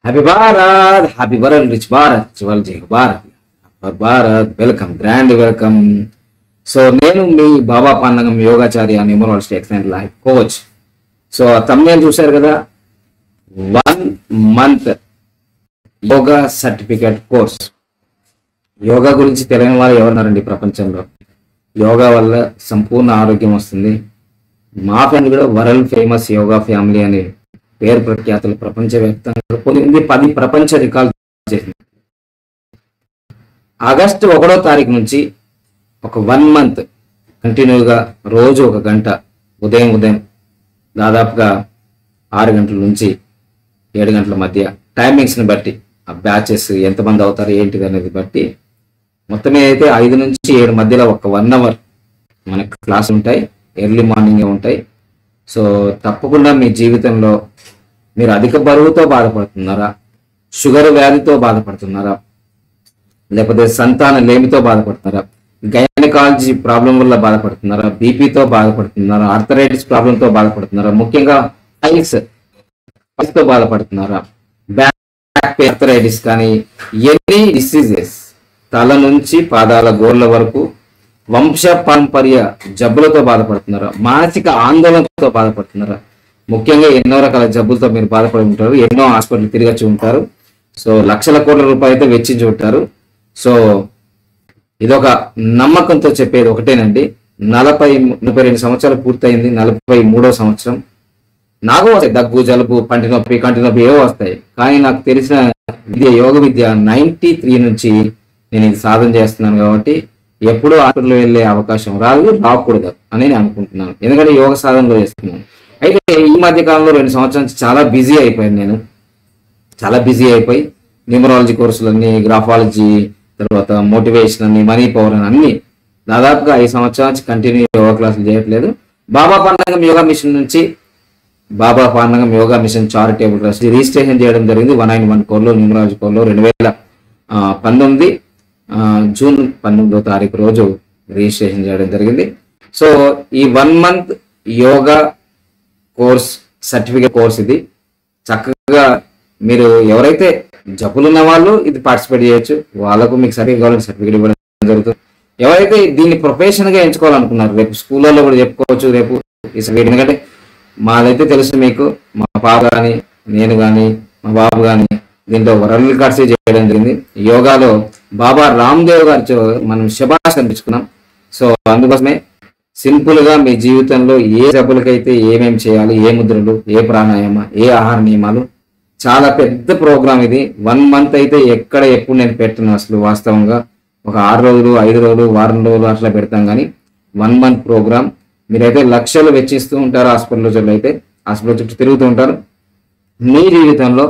Happy Bharat happy world rich Bharat చివల్ జై Bharat Bharat welcome grand welcome so నేను మీ Baba Pandagam Yogacharya numerology excellent life coach so తమ్ముళ్ళు చూశారు కదా one month yoga certificate course yoga గురించి తెలియని వారు ఎవరున్నారండి ఈ ప్రపంచంలో యోగా వల్ల సంపూర్ణ ఆరోగ్యం వస్తుంది మా ఫ్యామిలీ కూడా వరల్డ్ ఫేమస్ యోగా ఫ్యామిలీ అనే పేరు ప్రఖ్యాతులు ప్రపంచవ్యాప్తంగా పొందింది పది ప్రపంచ రికార్డు చేసింది ఆగస్టు ఒకటో తారీఖు నుంచి ఒక వన్ మంత్ కంటిన్యూగా రోజు ఒక గంట ఉదయం ఉదయం దాదాపుగా ఆరు గంటల నుంచి ఏడు గంటల మధ్య టైమింగ్స్ని బట్టి ఆ బ్యాచెస్ ఎంతమంది అవుతారు ఏంటిది అనేది బట్టి మొత్తం అయితే ఐదు నుంచి ఏడు మధ్యలో ఒక వన్ అవర్ మనకు క్లాస్ ఉంటాయి ఎర్లీ మార్నింగ్ ఉంటాయి సో తప్పకుండా మీ జీవితంలో మీరు అధిక బరువుతో బాధపడుతున్నారా షుగర్ వ్యాధితో బాధపడుతున్నారా లేకపోతే సంతాన లేమితో బాధపడుతున్నారా గైనకాలజీ ప్రాబ్లం వల్ల బాధపడుతున్నారా బీపీతో బాధపడుతున్నారా ఆర్థరైటిస్ ప్రాబ్లంతో బాధపడుతున్నారా ముఖ్యంగా పైల్స్ తో బాధపడుతున్నారా బ్యాక్ ఆర్థరైటిస్ కానీ ఎనీ డిసీజెస్ తల నుంచి పాదాల గోర్ల వరకు వంశ పారంపర్య జబ్బులతో బాధపడుతున్నారా మానసిక ఆందోళనతో బాధపడుతున్నారా ముఖ్యంగా ఎన్నో రకాల జబ్బులతో మీరు బాధపడి ఉంటారు ఎన్నో హాస్పిటల్ తిరగచ్చి ఉంటారు సో లక్షల కోట్ల రూపాయలతో వెచ్చించి ఉంటారు సో ఇదొక నమ్మకంతో చెప్పేది ఒకటేనండి నలభై ముప్పై రెండు సంవత్సరాలు పూర్తయింది నలభై మూడో సంవత్సరం నాకు వస్తాయి దగ్గు జలుబు పంటి నొప్పి కంటి నొప్పి ఏవో వస్తాయి కానీ నాకు తెలిసిన విద్య యోగ విద్య నైన్టీ త్రీ నుంచి నేను ఇది సాధన చేస్తున్నాను కాబట్టి ఎప్పుడూ హాస్పిటల్ వెళ్ళే అవకాశం రాదు రాకూడదు అని నేను అనుకుంటున్నాను ఎందుకంటే యోగ సాధనలో చేస్తున్నాను అయితే ఈ మధ్య కాలంలో రెండు సంవత్సరాల నుంచి చాలా బిజీ అయిపోయాను నేను చాలా బిజీ అయిపోయి న్యూమరాలజీ కోర్సులన్నీ గ్రాఫాలజీ తర్వాత మోటివేషన్ అన్ని మనీ పవర్ అని అన్ని దాదాపుగా ఐదు సంవత్సరాల నుంచి కంటిన్యూ యోగా క్లాసులు చేయట్లేదు బాబా పండగం యోగా మిషన్ నుంచి Baba Pandagam yoga mission charitable trust registration చేయడం జరిగింది వన్ నైన్ వన్ కోర్లో న్యూమరాలజీ కోర్లో రెండు వేల ఆ, పంతొమ్మిది ఆ, జూన్ పంతొమ్మిదో తారీఖు రోజు రిజిస్ట్రేషన్ చేయడం జరిగింది సో ఈ one month yoga course certificate course ఇది చక్కగా మీరు ఎవరైతే జబ్బులు ఉన్న వాళ్ళు ఇది పార్టిసిపేట్ చేయొచ్చు వాళ్ళకు మీకు సర్టిఫికేట్ కావాలంటే సర్టిఫికేట్ ఇవ్వడం జరుగుతుంది ఎవరైతే దీన్ని ప్రొఫెషన్ గా ఎంచుకోవాలనుకున్నారు రేపు స్కూళ్ళలో కూడా చెప్పుకోవచ్చు రేపు ఈ సర్టిఫికేట్ ఎందుకంటే మాదైతే తెలుసు మీకు మా పాప కానీ నేను కానీ మా బాబు కానీ దీంట్లో వరల్డ్ రికార్డ్స్ చేయడం జరిగింది యోగాలో బాబా రామ్దేవ్ గారితో మనం శబాష్ అనిపించుకున్నాం సో అందుకోసమే సింపుల్ గా మీ జీవితంలో ఏ జబ్బులకైతే ఏమేమి చేయాలి ఏ ముద్రలు ఏ ప్రాణాయామ ఏ ఆహార నియమాలు చాలా పెద్ద ప్రోగ్రామ్ ఇది వన్ మంత్ అయితే ఎక్కడ ఎప్పుడు నేను పెట్టను అసలు వాస్తవంగా ఒక ఆరు రోజులు ఐదు రోజులు వారం రోజులు అట్లా పెడతాం కానీ వన్ మంత్ ప్రోగ్రామ్ మీరైతే లక్షలు వెచ్చిస్తూ ఉంటారు హాస్పిటల్ అయితే హాస్పిటల్ చుట్టూ తిరుగుతూ ఉంటారు మీ జీవితంలో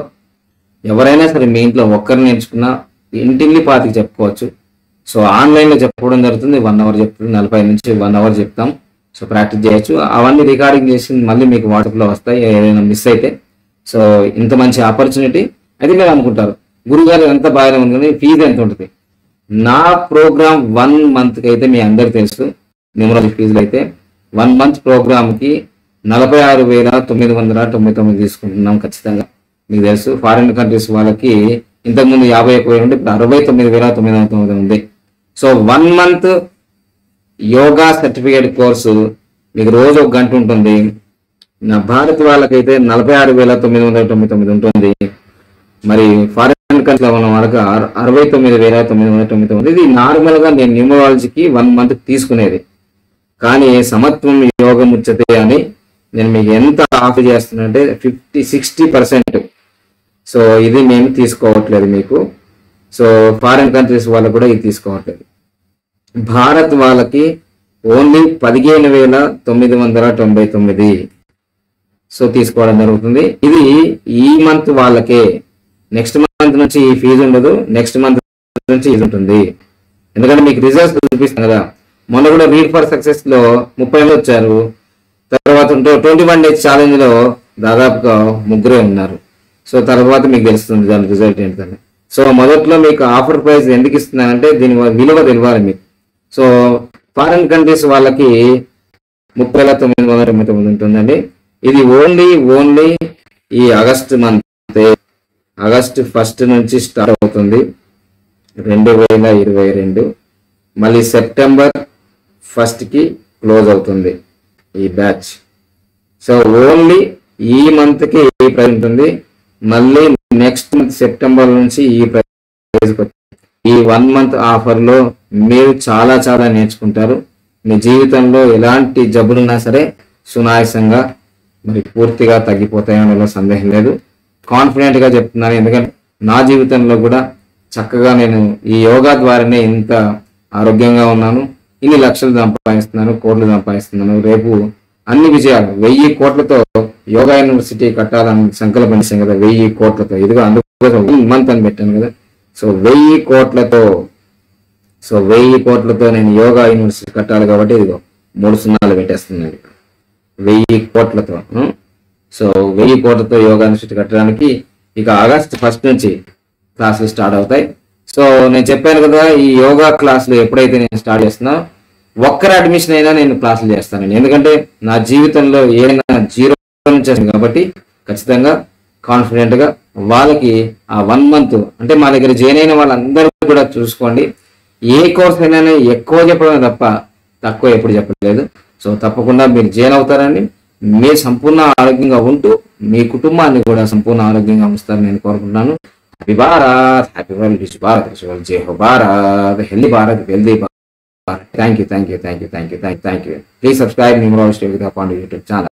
ఎవరైనా సరే మీ ఇంట్లో ఒక్కరిని ఎంచుకున్నా ఇంటిల్లి పాతికి చెప్పుకోవచ్చు సో ఆన్లైన్లో చెప్పుకోవడం జరుగుతుంది వన్ అవర్ చెప్తుంది నలభై నుంచి వన్ అవర్ చెప్తాం సో ప్రాక్టీస్ చేయొచ్చు అవన్నీ రికార్డింగ్ చేసి మళ్ళీ మీకు వాట్సాప్లో వస్తాయి ఏదైనా మిస్ అయితే సో ఇంత మంచి ఆపర్చునిటీ అయితే మీరు అనుకుంటారు గురుగారు ఎంత బాగానే ఉంది కానీ ఫీజు ఎంత ఉంటుంది నా ప్రోగ్రామ్ వన్ మంత్కి అయితే మీ అందరికి తెలుసు న్యూమరాలజీ ఫీజులు అయితే వన్ మంత్ ప్రోగ్రామ్కి నలభై ఆరు వేల తొమ్మిది వందల తొంభై తొమ్మిది తీసుకుంటున్నాం ఖచ్చితంగా మీకు తెలుసు ఫారిన్ కంట్రీస్ వాళ్ళకి ఇంతకుముందు యాభై ఎక్కువ ఉంటే ఇప్పుడు అరవై తొమ్మిది వేల తొమ్మిది వందల తొమ్మిది ఉంది so one month yoga certificate course మీకు రోజు ఒక గంట ఉంటుంది నా భారత్ వాళ్ళకైతే నలభై ఆరు వేల తొమ్మిది వందల తొంభై తొమ్మిది ఉంటుంది మరి ఫారిన్ కంట్రీలో ఉన్న వాళ్ళకి అర- అరవై తొమ్మిది వేల తొమ్మిది వందల తొంభై తొమ్మిది ఇది నార్మల్ గా నేను న్యూమరాలజీకి వన్ మంత్ తీసుకునేది కానీ సమత్వం యోగం ఉచ్యతే అని నేను మీకు ఎంత ఆఫర్ చేస్తున్నానంటే ఫిఫ్టీ సిక్స్టీ పర్సెంట్ సో ఇది మేము తీసుకోవట్లేదు మీకు సో ఫారిన్ కంట్రీస్ వాళ్ళకు కూడా ఇది తీసుకోవట్లేదు భారత్ వాళ్ళకి ఓన్లీ పదిహేను వేల తొమ్మిది వందల తొంభై తొమ్మిది సో తీసుకోవడం జరుగుతుంది ఇది ఈ మంత్ వాళ్ళకే నెక్స్ట్ మంత్ నుంచి ఈ ఫీజు ఉండదు నెక్స్ట్ మంత్ నుంచి ఇది ఉంటుంది ఎందుకంటే మీకు రిజల్ట్స్ చూపిస్తాం కదా మొన్న కూడా రీడ్ ఫర్ సక్సెస్ లో ముప్పై మంది వచ్చారు తర్వాత ట్వంటీ వన్ డేస్ ఛాలెంజ్ లో దాదాపుగా ముగ్గురే ఉన్నారు సో తర్వాత మీకు తెలుస్తుంది దాని రిజల్ట్ ఏంటని సో మొదట్లో మీకు ఆఫర్ ప్రైస్ ఎందుకు ఇస్తున్నానంటే దీని విలువ తెలియాలి మీకు సో ఫారిన్ కంట్రీస్ వాళ్ళకి ముప్పై వేల తొమ్మిది వందల తొంభై తొమ్మిది ఉంటుందండి ఇది ఓన్లీ ఓన్లీ ఈ ఆగస్ట్ మంత్ ఆగస్ట్ ఫస్ట్ నుంచి స్టార్ట్ అవుతుంది రెండు వేల ఇరవై రెండు మళ్ళీ సెప్టెంబర్ ఫస్ట్కి క్లోజ్ అవుతుంది ఈ బ్యాచ్ సో ఓన్లీ ఈ మంత్కి ఈ ప్రైజ్ ఉంటుంది మళ్ళీ నెక్స్ట్ మంత్ సెప్టెంబర్ నుంచి ఈ ప్రైజ్ ఈ వన్ మంత్ ఆఫర్లో మీరు చాలా చాలా నేర్చుకుంటారు మీ జీవితంలో ఎలాంటి జబ్బులున్నా సరే సునాయాసంగా మరి పూర్తిగా తగ్గిపోతాయనలో సందేహం లేదు కాన్ఫిడెంట్ గా చెప్తున్నాను ఎందుకంటే నా జీవితంలో కూడా చక్కగా నేను ఈ యోగా ద్వారానే ఇంత ఆరోగ్యంగా ఉన్నాను ఇన్ని లక్షలు సంపాదిస్తున్నాను కోట్లు సంపాదిస్తున్నాను రేపు అన్ని విజయాలు వెయ్యి కోట్లతో యోగా యూనివర్సిటీ కట్టాలని సంకల్పించాం కదా వెయ్యి కోట్లతో ఇదిగో అందుకోసం వన్ మంత్ అని పెట్టాను కదా సో వెయ్యి కోట్లతో సో వెయ్యి కోట్లతో నేను యోగా యూనివర్సిటీ కట్టాలి కాబట్టి ఇదిగో మూడు సున్నాలు పెట్టేస్తున్నాను ఇక్కడ. వెయ్యి కోట్లతో ఉం? సో వెయ్యి కోట్లతో యోగా యూనివర్సిటీ కట్టడానికి ఇక ఆగస్ట్ ఫస్ట్ నుంచి క్లాసులు స్టార్ట్ అవుతాయి సో నేను చెప్పాను కదా ఈ యోగా క్లాసులు ఎప్పుడైతే నేను స్టార్ట్ చేస్తున్నా ఒక్కరి అడ్మిషన్ అయినా నేను క్లాసులు చేస్తాను ఎందుకంటే నా జీవితంలో ఏదైనా జీరో నుంచి వచ్చింది కాబట్టి ఖచ్చితంగా కాన్ఫిడెంట్ గా వాళ్ళకి ఆ వన్ మంత్ అంటే మా దగ్గర జాయిన్ అయిన వాళ్ళందరూ కూడా చూసుకోండి ఏ కోర్స్ అయినా ఎక్కువ చెప్పడమే తప్ప తక్కువ ఎప్పుడు చెప్పలేదు సో తప్పకుండా మీరు జాయిన్ అవుతారని మీరు సంపూర్ణ ఆరోగ్యంగా ఉంటూ మీ కుటుంబాన్ని కూడా సంపూర్ణ ఆరోగ్యంగా ఉంచుతారని నేను కోరుకుంటున్నాను happy Bharat happy world rich Bharat rich world జై హో Bharat healthy Bharat healthy Bharat thank you thank you thank you thank you thank you please subscribe numerology with అపాన్ యూట్యూబ్ ఛానల్